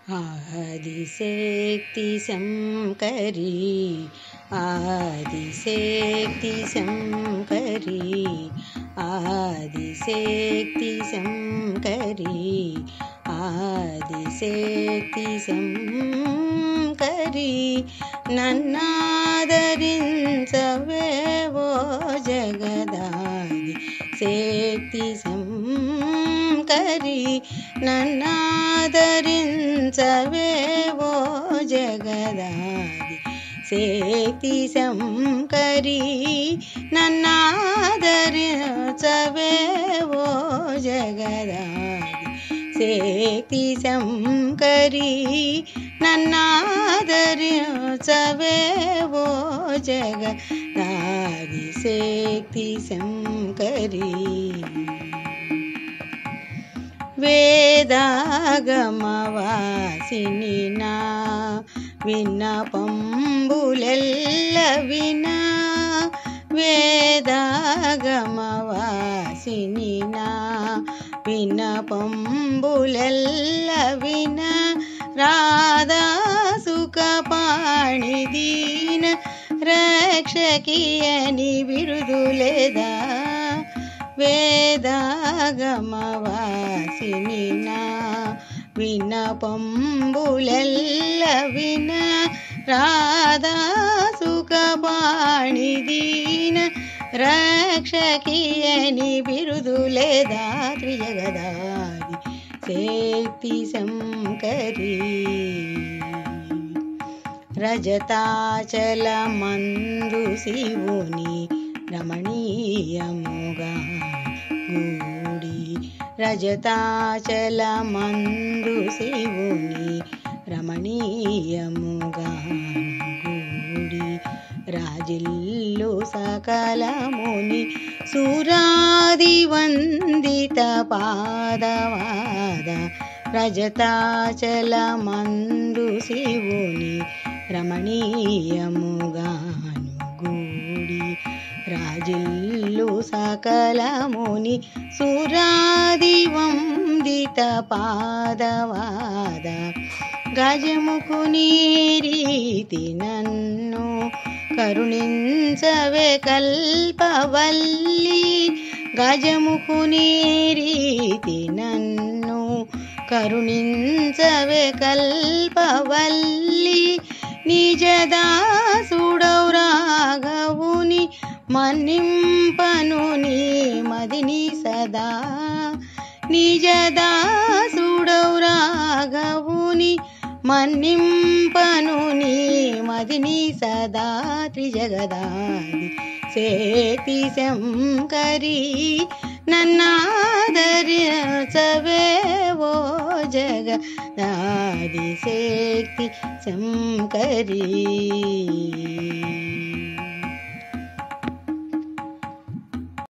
ఆదిశక్తి శంకరి ఆదిశక్తి శంకరి ఆదిశక్తి శంకరి ఆదిశక్తి శంకరి నన్నాదరించవేవో జగదాది శక్తి శంకరి నన్నాదరించవేవో జగదాది శక్తి శంకరి నన్నాదరించవేవో జగదాది శక్తి శంకరి నన్నాదరించవేవో జగదాది శక్తి శంకరి వేదాగమవాసిని నా విన్నపంబులెల్ల వినా వేదాగమవాసిని నా విన్నపంబులెల్ల వినా రాధా సుఖపాణి దీన రక్షకియని బిరుదులేదా వేదాగమవాసిని నా విన్నపంబులెల్ల విన రాధా సుఖపాణి దీన రక్షకియని బిరుదులేదా త్రిజగదాది శక్తి శంకరి రజతాచల మందు శివుని రమణీయముగా గూడి రజతాచల మందు శివుని రమణీయముగా గూడి రాజిల్లు సకలముని సురాది వందిత పాదవాద రజతాచల మందు శివుని రమణీయముగాను గూడి రాజిల్లు సకలముని సురాది వందిత పాదవాద గజముకు నీరీతి నన్ను కరుణించవే కల్పవల్లి గజముకు నీరీతి నన్ను కరుణించవే కల్పవల్లి నిజదాసుడౌ రాఘవుని మన్నింపను నీ మదిని సదా నిజదాసుడౌ రాఘవుని మన్నింపను నీ మదిని సదా త్రిజగదాది శక్తి శంకరి నన్నాదరించవేవో జగదాది శక్తి శంకరి